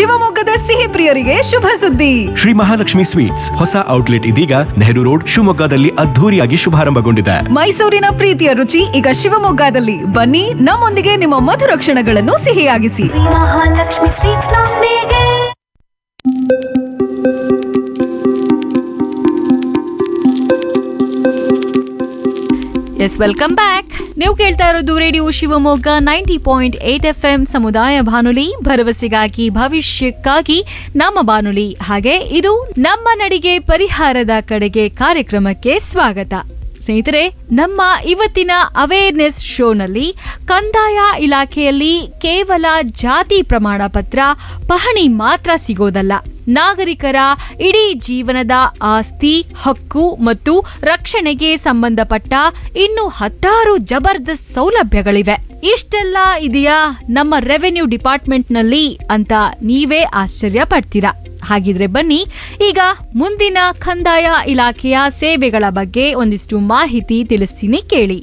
ಶಿವಮೊಗ್ಗದ ಸಿಹಿ ಪ್ರಿಯರಿಗೆ ಶುಭ ಸುದ್ದಿ ಶ್ರೀ ಮಹಾಲಕ್ಷ್ಮಿ ಸ್ವೀಟ್ಸ್ ಹೊಸ ಔಟ್ಲೆಟ್ ಇದೀಗ ನೆಹರು ರೋಡ್ ಶಿವಮೊಗ್ಗದಲ್ಲಿ ಅದ್ಧೂರಿಯಾಗಿ ಶುಭಾರಂಭಗೊಂಡಿದೆ ಮೈಸೂರಿನ ಪ್ರೀತಿಯ ರುಚಿ ಈಗ ಶಿವಮೊಗ್ಗದಲ್ಲಿ ಬನ್ನಿ ನಮ್ಮೊಂದಿಗೆ ನಿಮ್ಮ ಮಧುರ ಕ್ಷಣಗಳನ್ನು ಸಿಹಿಯಾಗಿಸಿ ಮಹಾಲಕ್ಷ್ಮಿ ಸ್ವೀಟ್ಸ್ ನೊಂದಿಗೆ ಎಸ್ ವೆಲ್ಕಮ್ ಬ್ಯಾಕ್ ನೀವು ಕೇಳ್ತಾ ಇರೋದು radio Shivamogga ninety point eight F M ಸಮುದಾಯ ಬಾನುಲಿ ಭರವಸೆಗಾಗಿ ಭವಿಷ್ಯಕ್ಕಾಗಿ ನಮ್ಮ ಬಾನುಲಿ ಹಾಗೆ ಇದು ನಮ್ಮ ನಡಿಗೆ ಪರಿಹಾರದ ಕಡೆಗೆ ಕಾರ್ಯಕ್ರಮಕ್ಕೆ ಸ್ವಾಗತ ಸ್ನೇಹಿತರೆ ನಮ್ಮ ಇವತ್ತಿನ ಅವೇರ್ನೆಸ್ ಶೋನಲ್ಲಿ ಕಂದಾಯ ಇಲಾಖೆಯಲ್ಲಿ ಕೇವಲ ಜಾತಿ ಪ್ರಮಾಣ ಪತ್ರ ಪಹಣಿ ಮಾತ್ರ ಸಿಗೋದಲ್ಲ ನಾಗರಿಕರ ಇಡೀ ಜೀವನದ ಆಸ್ತಿ ಹಕ್ಕು ಮತ್ತು ರಕ್ಷಣೆಗೆ ಸಂಬಂಧಪಟ್ಟ ಇನ್ನು ಹತ್ತಾರು ಜಬರ್ದಸ್ತ್ ಸೌಲಭ್ಯಗಳಿವೆ ಇಷ್ಟೆಲ್ಲ ಇದೆಯಾ ನಮ್ಮ ರೆವೆನ್ಯೂ ಡಿಪಾರ್ಟ್ಮೆಂಟ್ನಲ್ಲಿ ಅಂತ ನೀವೇ ಆಶ್ಚರ್ಯ ಪಡ್ತೀರಾ ಹಾಗಿದ್ರೆ ಬನ್ನಿ ಈಗ ಮುಂದಿನ ಕಂದಾಯ ಇಲಾಖೆಯ ಸೇವೆಗಳ ಬಗ್ಗೆ ಒಂದಿಷ್ಟು ಮಾಹಿತಿ ತಿಳಿಸ್ತೀನಿ ಕೇಳಿ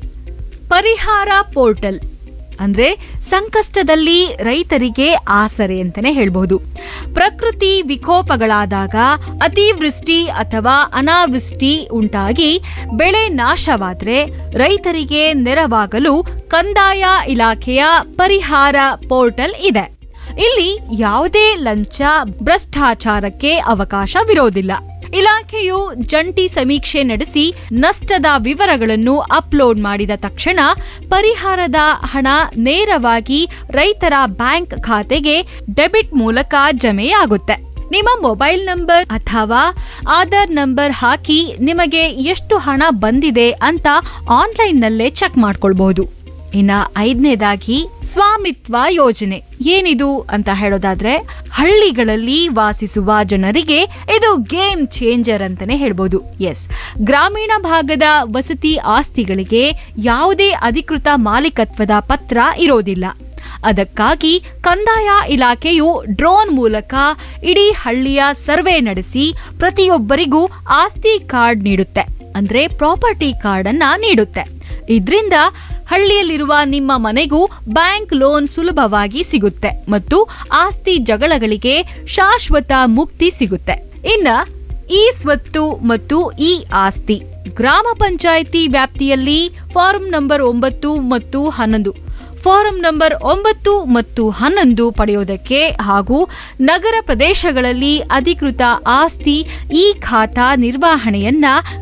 ಪರಿಹಾರ ಪೋರ್ಟಲ್ ಅಂದ್ರೆ ಸಂಕಷ್ಟದಲ್ಲಿ ರೈತರಿಗೆ ಆಸರೆ ಅಂತಾನೆ ಹೇಳ್ಬಹುದು ಪ್ರಕೃತಿ ವಿಕೋಪಗಳಾದಾಗ ಅತಿವೃಷ್ಟಿ ಅಥವಾ ಅನಾವೃಷ್ಟಿ ಉಂಟಾಗಿ ಬೆಳೆ ನಾಶವಾದ್ರೆ ರೈತರಿಗೆ ನೆರವಾಗಲು ಕಂದಾಯ ಇಲಾಖೆಯ ಪರಿಹಾರ ಪೋರ್ಟಲ್ ಇದೆ ಇಲ್ಲಿ ಯಾವುದೇ ಲಂಚ ಭ್ರಷ್ಟಾಚಾರಕ್ಕೆ ಅವಕಾಶವಿರೋದಿಲ್ಲ ಇಲಾಖೆಯು ಜಂಟಿ ಸಮೀಕ್ಷೆ ನಡೆಸಿ ನಷ್ಟದ ವಿವರಗಳನ್ನು ಅಪ್ಲೋಡ್ ಮಾಡಿದ ತಕ್ಷಣ ಪರಿಹಾರದ ಹಣ ನೇರವಾಗಿ ರೈತರ ಬ್ಯಾಂಕ್ ಖಾತೆಗೆ ಡೆಬಿಟ್ ಮೂಲಕ ಜಮೆಯಾಗುತ್ತೆ ನಿಮ್ಮ ಮೊಬೈಲ್ ನಂಬರ್ ಅಥವಾ ಆಧಾರ್ ನಂಬರ್ ಹಾಕಿ ನಿಮಗೆ ಎಷ್ಟು ಹಣ ಬಂದಿದೆ ಅಂತ ಆನ್ಲೈನ್ನಲ್ಲೇ ಚೆಕ್ ಮಾಡ್ಕೊಳ್ಬಹುದು ಇನ್ನ ಐದನೇದಾಗಿ ಸ್ವಾಮಿತ್ವ ಯೋಜನೆ ಏನಿದು ಅಂತ ಹೇಳೋದಾದ್ರೆ ಹಳ್ಳಿಗಳಲ್ಲಿ ವಾಸಿಸುವ ಜನರಿಗೆ ಇದು ಗೇಮ್ ಚೇಂಜರ್ ಅಂತಾನೆ ಹೇಳ್ಬೋದು ಎಸ್ ಗ್ರಾಮೀಣ ಭಾಗದ ವಸತಿ ಆಸ್ತಿಗಳಿಗೆ ಯಾವುದೇ ಅಧಿಕೃತ ಮಾಲೀಕತ್ವದ ಪತ್ರ ಇರೋದಿಲ್ಲ ಅದಕ್ಕಾಗಿ ಕಂದಾಯ ಇಲಾಖೆಯು ಡ್ರೋನ್ ಮೂಲಕ ಇಡೀ ಹಳ್ಳಿಯ ಸರ್ವೆ ನಡೆಸಿ ಪ್ರತಿಯೊಬ್ಬರಿಗೂ ಆಸ್ತಿ ಕಾರ್ಡ್ ನೀಡುತ್ತೆ ಅಂದ್ರೆ ಪ್ರಾಪರ್ಟಿ ಕಾರ್ಡ್ ಅನ್ನ ನೀಡುತ್ತೆ ಇದ್ರಿಂದ ಹಳ್ಳಿಯಲ್ಲಿರುವ ನಿಮ್ಮ ಮನೆಗೂ ಬ್ಯಾಂಕ್ ಲೋನ್ ಸುಲಭವಾಗಿ ಸಿಗುತ್ತೆ ಮತ್ತು ಆಸ್ತಿ ಜಗಳಗಳಿಗೆ ಶಾಶ್ವತ ಮುಕ್ತಿ ಸಿಗುತ್ತೆ ಇನ್ನ ಈ ಸ್ವತ್ತು ಮತ್ತು ಈ ಆಸ್ತಿ ಗ್ರಾಮ ಪಂಚಾಯಿತಿ ವ್ಯಾಪ್ತಿಯಲ್ಲಿ ಫಾರಂ ನಂಬರ್ ಒಂಬತ್ತು ಮತ್ತು ಹನ್ನೊಂದು ಫಾರಂ ನಂಬರ್ ಒಂಬತ್ತು ಮತ್ತು ಹನ್ನೊಂದು ಪಡೆಯೋದಕ್ಕೆ ಹಾಗೂ ನಗರ ಪ್ರದೇಶಗಳಲ್ಲಿ ಅಧಿಕೃತ ಆಸ್ತಿ ಈ ಖಾತಾ ನಿರ್ವಹಣೆಯನ್ನ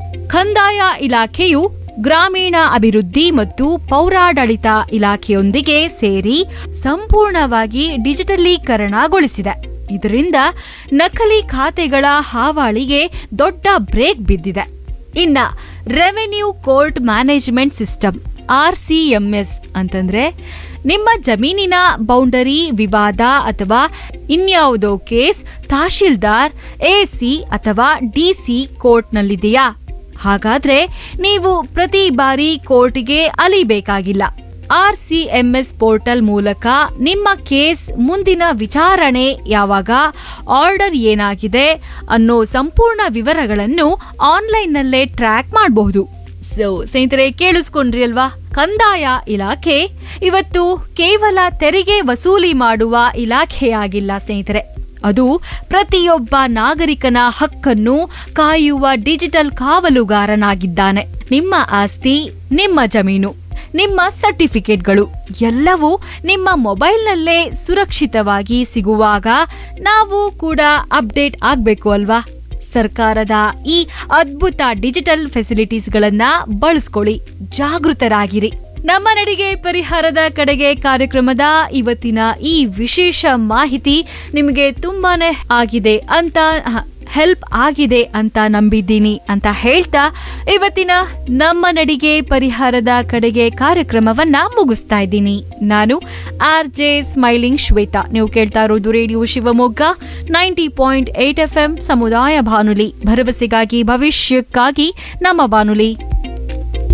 ಕಂದಾಯ ಇಲಾಖೆಯು ಗ್ರಾಮೀಣ ಅಭಿವೃದ್ಧಿ ಮತ್ತು ಪೌರಾಡಳಿತ ಇಲಾಖೆಯೊಂದಿಗೆ ಸೇರಿ ಸಂಪೂರ್ಣವಾಗಿ ಡಿಜಿಟಲೀಕರಣಗೊಳಿಸಿದೆ ಇದರಿಂದ ನಕಲಿ ಖಾತೆಗಳ ಹಾವಾಳಿಗೆ ದೊಡ್ಡ ಬ್ರೇಕ್ ಬಿದ್ದಿದೆ ಇನ್ನ revenue court management system R C M S ಅಂತಂದ್ರೆ ನಿಮ್ಮ ಜಮೀನಿನ ಬೌಂಡರಿ ವಿವಾದ ಅಥವಾ ಇನ್ಯಾವುದೋ ಕೇಸ್ ತಹಶೀಲ್ದಾರ್ ಎಸಿ ಅಥವಾ ಡಿಸಿ ಕೋರ್ಟ್ನಲ್ಲಿದೆಯಾ ಹಾಗಾದ್ರೆ ನೀವು ಪ್ರತಿ ಬಾರಿ ಕೋರ್ಟ್ಗೆ ಅಲಿಬೇಕಾಗಿಲ್ಲ R C M S portal ಮೂಲಕ ನಿಮ್ಮ ಕೇಸ್ ಮುಂದಿನ ವಿಚಾರಣೆ ಯಾವಾಗ ಆರ್ಡರ್ ಏನಾಗಿದೆ ಅನ್ನೋ ಸಂಪೂರ್ಣ ವಿವರಗಳನ್ನು ಆನ್ಲೈನ್ನಲ್ಲೇ ಟ್ರ್ಯಾಕ್ ಮಾಡಬಹುದು ಸೊ ಸ್ನೇಹಿತರೆ ಕೇಳಿಸ್ಕೊಂಡ್ರಿ ಅಲ್ವಾ ಕಂದಾಯ ಇಲಾಖೆ ಇವತ್ತು ಕೇವಲ ತೆರಿಗೆ ವಸೂಲಿ ಮಾಡುವ ಇಲಾಖೆಯಾಗಿಲ್ಲ ಸ್ನೇಹಿತರೆ ಅದು ಪ್ರತಿಯೊಬ್ಬ ನಾಗರಿಕನ ಹಕ್ಕನ್ನು ಕಾಯುವ ಡಿಜಿಟಲ್ ಕಾವಲುಗಾರನಾಗಿದ್ದಾನೆ ನಿಮ್ಮ ಆಸ್ತಿ ನಿಮ್ಮ ಜಮೀನು ನಿಮ್ಮ ಸರ್ಟಿಫಿಕೇಟ್ಗಳು ಎಲ್ಲವೂ ನಿಮ್ಮ ಮೊಬೈಲ್ನಲ್ಲೇ ಸುರಕ್ಷಿತವಾಗಿ ಸಿಗುವಾಗ ನಾವು ಕೂಡ ಅಪ್ಡೇಟ್ ಆಗಬೇಕು ಅಲ್ವಾ ಸರ್ಕಾರದ ಈ ಅದ್ಭುತ ಡಿಜಿಟಲ್ ಫೆಸಿಲಿಟೀಸ್ಗಳನ್ನ ಬಳಸ್ಕೊಳ್ಳಿ ಜಾಗೃತರಾಗಿರಿ ನಮ್ಮ ನಡಿಗೆ ಪರಿಹಾರದ ಕಡೆಗೆ ಕಾರ್ಯಕ್ರಮದ ಇವತ್ತಿನ ಈ ವಿಶೇಷ ಮಾಹಿತಿ ನಿಮಗೆ ತುಂಬಾನೇ ಆಗಿದೆ ಅಂತ ಹೆಲ್ಪ್ ಆಗಿದೆ ಅಂತ ನಂಬಿದ್ದೀನಿ ಅಂತ ಹೇಳ್ತಾ ಇವತ್ತಿನ ನಮ್ಮ ನಡಿಗೆ ಪರಿಹಾರದ ಕಡೆಗೆ ಕಾರ್ಯಕ್ರಮವನ್ನ ಮುಗಿಸ್ತಾ ಇದ್ದೀನಿ ನಾನು ಆರ್ ಜೆ ಸ್ಮೈಲಿಂಗ್ ಶ್ವೇತಾ ನೀವು ಕೇಳ್ತಾ ಇರೋದು radio Shivamogga ninety point eight F M ಸಮುದಾಯ ಬಾನುಲಿ ಭರವಸೆಗಾಗಿ ಭವಿಷ್ಯಕ್ಕಾಗಿ ನಮ್ಮ ಬಾನುಲಿ